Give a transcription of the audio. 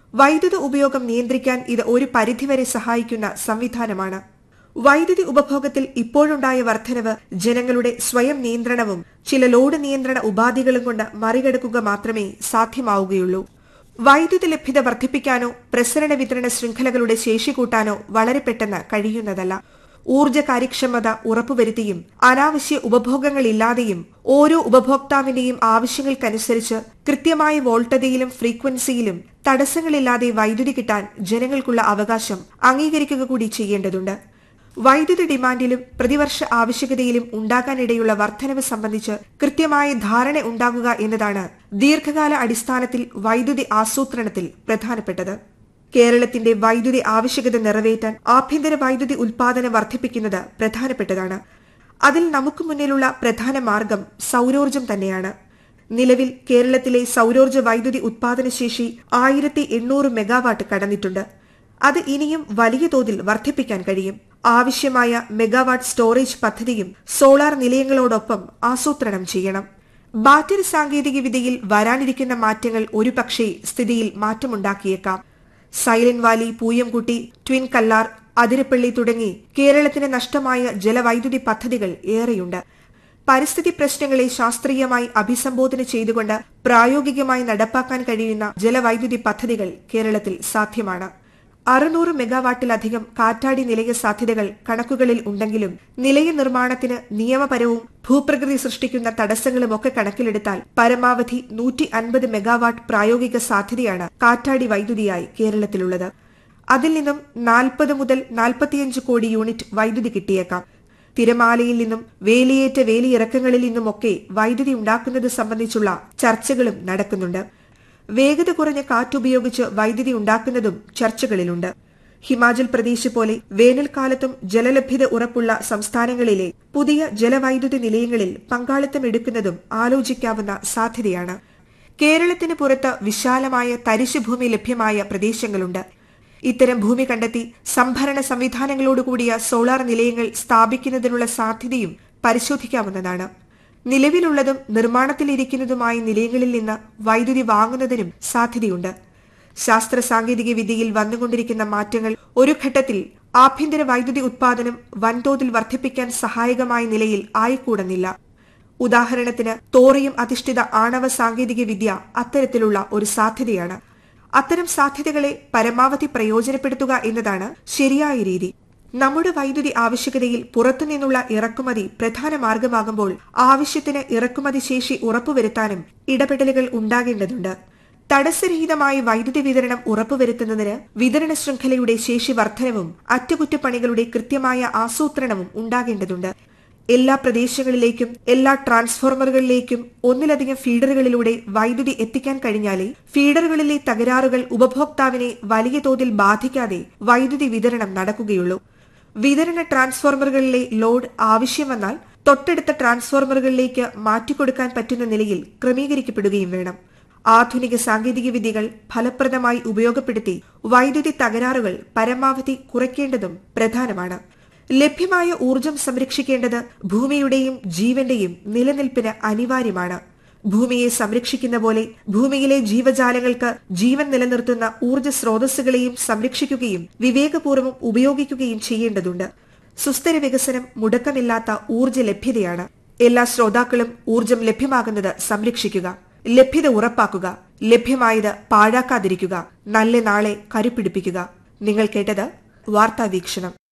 വൈദ്യുത ഉപയോഗം നിയന്ത്രിക്കാൻ ഇത് ഒരു പരിധിവരെ സഹായിക്കുന്ന സംവിധാനമാണ് വൈദ്യുതി ഉപഭോഗത്തിൽ ഇപ്പോഴുണ്ടായ വർധനവ് ജനങ്ങളുടെ സ്വയം നിയന്ത്രണവും ചില ലോഡ് നിയന്ത്രണ ഉപാധികളും കൊണ്ട് മറികടക്കുക മാത്രമേ സാധ്യമാവുകയുള്ളൂ വൈദ്യുതി ലഭ്യത വർദ്ധിപ്പിക്കാനോ പ്രസരണ വിതരണ ശൃംഖലകളുടെ ശേഷി കൂട്ടാനോ വളരെ പെട്ടെന്ന് കഴിയുന്നതല്ല ഊർജ്ജ കാര്യക്ഷമത ഉറപ്പുവരുത്തിയും അനാവശ്യ ഉപഭോഗങ്ങളില്ലാതെയും ഓരോ ഉപഭോക്താവിന്റെയും ആവശ്യങ്ങൾക്കനുസരിച്ച് കൃത്യമായ വോൾട്ടതയിലും ഫ്രീക്വൻസിയിലും തടസ്സങ്ങളില്ലാതെ വൈദ്യുതി കിട്ടാൻ ജനങ്ങൾക്കുള്ള അവകാശം അംഗീകരിക്കുക കൂടി ചെയ്യേണ്ടതുണ്ട് വൈദ്യുതി ഡിമാൻഡിലും പ്രതിവർഷ ആവശ്യകതയിലും ഉണ്ടാകാനിടയുള്ള വർധനവ് സംബന്ധിച്ച് കൃത്യമായ ധാരണ ഉണ്ടാകുക എന്നതാണ് ദീർഘകാല അടിസ്ഥാനത്തിൽ വൈദ്യുതി ആസൂത്രണത്തിൽ പ്രധാനപ്പെട്ടത് കേരളത്തിന്റെ വൈദ്യുതി ആവശ്യകത നിറവേറ്റാൻ ആഭ്യന്തര വൈദ്യുതി ഉൽപാദനം വർദ്ധിപ്പിക്കുന്നത് പ്രധാനപ്പെട്ടതാണ് അതിൽ നമുക്ക് മുന്നിലുള്ള പ്രധാന മാർഗം സൌരോർജം തന്നെയാണ് നിലവിൽ കേരളത്തിലെ സൌരോർജ വൈദ്യുതി ഉത്പാദനശേഷി ആയിരത്തി എണ്ണൂറ് മെഗാവാട്ട് കടന്നിട്ടുണ്ട് അത് ഇനിയും വലിയ തോതിൽ വർദ്ധിപ്പിക്കാൻ കഴിയും ആവശ്യമായ മെഗാവാട്ട് സ്റ്റോറേജ് പദ്ധതിയും സോളാർ നിലയങ്ങളോടൊപ്പം ആസൂത്രണം ചെയ്യണം ബാറ്ററി സാങ്കേതിക വിദ്യയിൽ വരാനിരിക്കുന്ന മാറ്റങ്ങൾ ഒരുപക്ഷേ സ്ഥിതിയിൽ മാറ്റമുണ്ടാക്കിയേക്കാം silent valley Pooyamkutty twin Kallar Athirappilly തുടങ്ങി കേരളത്തിന് നഷ്ടമായ ജലവൈദ്യുതി പദ്ധതികൾ ഏറെയുണ്ട് പരിസ്ഥിതി പ്രശ്നങ്ങളെ ശാസ്ത്രീയമായി അഭിസംബോധന ചെയ്തുകൊണ്ട് പ്രായോഗികമായി നടപ്പാക്കാൻ കഴിയുന്ന ജലവൈദ്യുതി പദ്ധതികൾ കേരളത്തിൽ സാധ്യമാണ് അറുന്നൂറ് മെഗാവാട്ടിലധികം കാറ്റാടി നിലയ സാധ്യതകൾ കണക്കുകളിൽ ഉണ്ടെങ്കിലും നിലയ നിർമ്മാണത്തിന് നിയമപരവും ഭൂപ്രകൃതി സൃഷ്ടിക്കുന്ന തടസ്സങ്ങളുമൊക്കെ കണക്കിലെടുത്താൽ പരമാവധി നൂറ്റി അൻപത് മെഗാവാട്ട് പ്രായോഗിക സാധ്യതയാണ് കാറ്റാടി വൈദ്യുതിയായി കേരളത്തിലുള്ളത് അതിൽ നിന്നും നാൽപ്പത് മുതൽ നാൽപ്പത്തിയഞ്ച് കോടി യൂണിറ്റ് വൈദ്യുതി കിട്ടിയേക്കാം തിരമാലയിൽ നിന്നും വേലിയേറ്റ വേലിയിറക്കങ്ങളിൽ നിന്നുമൊക്കെ വൈദ്യുതി ഉണ്ടാക്കുന്നത് സംബന്ധിച്ചുള്ള ചർച്ചകളും നടക്കുന്നുണ്ട് വേഗത കുറഞ്ഞ കാറ്റുപയോഗിച്ച് വൈദ്യുതി ഉണ്ടാക്കുന്നതും ചർച്ചകളിലുണ്ട് ഹിമാചൽ പ്രദേശ് പോലെ വേനൽക്കാലത്തും ജലലഭ്യത ഉറപ്പുള്ള സംസ്ഥാനങ്ങളിലെ പുതിയ ജലവൈദ്യുതി നിലയങ്ങളിൽ പങ്കാളിത്തം എടുക്കുന്നതും ആലോചിക്കാവുന്ന സാധ്യതയാണ് കേരളത്തിന് പുറത്ത് വിശാലമായ തരിശുഭൂമി ലഭ്യമായ പ്രദേശങ്ങളുണ്ട് ഇത്തരം ഭൂമി കണ്ടെത്തി സംഭരണ സംവിധാനങ്ങളോടുകൂടിയ സോളാർ നിലയങ്ങൾ സ്ഥാപിക്കുന്നതിനുള്ള സാധ്യതയും പരിശോധിക്കാവുന്നതാണ് നിലവിലുള്ളതും നിർമ്മാണത്തിലിരിക്കുന്നതുമായ നിലയങ്ങളിൽ നിന്ന് വൈദ്യുതി വാങ്ങുന്നതിനും സാധ്യതയുണ്ട് ശാസ്ത്ര സാങ്കേതിക വിദ്യയിൽ വന്നുകൊണ്ടിരിക്കുന്ന മാറ്റങ്ങൾ ഒരു ഘട്ടത്തിൽ ആഭ്യന്തര വൈദ്യുതി ഉത്പാദനം വൻതോതിൽ വർദ്ധിപ്പിക്കാൻ സഹായകമായ നിലയിൽ ആയിക്കൂടുന്നില്ല ഉദാഹരണത്തിന് തോറിയം അധിഷ്ഠിത ആണവ സാങ്കേതിക വിദ്യ അത്തരത്തിലുള്ള ഒരു സാധ്യതയാണ് അത്തരം സാധ്യതകളെ പരമാവധി പ്രയോജനപ്പെടുത്തുക എന്നതാണ് ശരിയായ രീതി നമ്മുടെ വൈദ്യുതി ആവശ്യകതയിൽ പുറത്തുനിന്നുള്ള ഇറക്കുമതി പ്രധാന മാർഗമാകുമ്പോൾ ആവശ്യത്തിന് ഇറക്കുമതി ശേഷി ഉറപ്പുവരുത്താനും ഇടപെടലുകൾ ഉണ്ടാകേണ്ടതുണ്ട് തടസ്സരഹിതമായ വൈദ്യുതി വിതരണം ഉറപ്പുവരുത്തുന്നതിന് വിതരണ ശൃംഖലയുടെ ശേഷി വർധനവും അറ്റകുറ്റപ്പണികളുടെ കൃത്യമായ ആസൂത്രണവും ഉണ്ടാകേണ്ടതുണ്ട് എല്ലാ പ്രദേശങ്ങളിലേക്കും എല്ലാ ട്രാൻസ്ഫോർമറുകളിലേക്കും ഒന്നിലധികം ഫീഡറുകളിലൂടെ വൈദ്യുതി എത്തിക്കാൻ കഴിഞ്ഞാലേ ഫീഡറുകളിലെ തകരാറുകൾ ഉപഭോക്താവിനെ വലിയ തോതിൽ ബാധിക്കാതെ വൈദ്യുതി വിതരണം നടക്കുകയുള്ളൂ വിതരണ ട്രാൻസ്ഫോർമറുകളിലെ ലോഡ് ആവശ്യം വന്നാൽ തൊട്ടടുത്ത ട്രാൻസ്ഫോർമറുകളിലേക്ക് മാറ്റിക്കൊടുക്കാൻ പറ്റുന്ന നിലയിൽ ക്രമീകരിക്കപ്പെടുകയും വേണം ആധുനിക സാങ്കേതിക വിദ്യകൾ ഫലപ്രദമായി ഉപയോഗപ്പെടുത്തി വൈദ്യുതി തകരാറുകൾ പരമാവധി കുറയ്ക്കേണ്ടതും പ്രധാനമാണ് ലഭ്യമായ ഊർജം സംരക്ഷിക്കേണ്ടത് ഭൂമിയുടെയും ജീവന്റെയും നിലനിൽപ്പിന് അനിവാര്യമാണ് ഭൂമിയെ സംരക്ഷിക്കുന്ന പോലെ ഭൂമിയിലെ ജീവജാലങ്ങൾക്ക് ജീവൻ നിലനിർത്തുന്ന ഊർജ സ്രോതസ്സുകളെയും സംരക്ഷിക്കുകയും വിവേകപൂർവ്വം ഉപയോഗിക്കുകയും ചെയ്യേണ്ടതുണ്ട് സുസ്ഥിര വികസനം മുടക്കമില്ലാത്ത ഊർജ ലഭ്യതയാണ് എല്ലാ ശ്രോതാക്കളും ഊർജം ലഭ്യമാകുന്നത് സംരക്ഷിക്കുക ലഭ്യത ഉറപ്പാക്കുക ലഭ്യമായത് പാഴാക്കാതിരിക്കുക നല്ല നാളെ കരുപിടിപ്പിക്കുക നിങ്ങൾ കേട്ടത് വാർത്താ വീക്ഷണം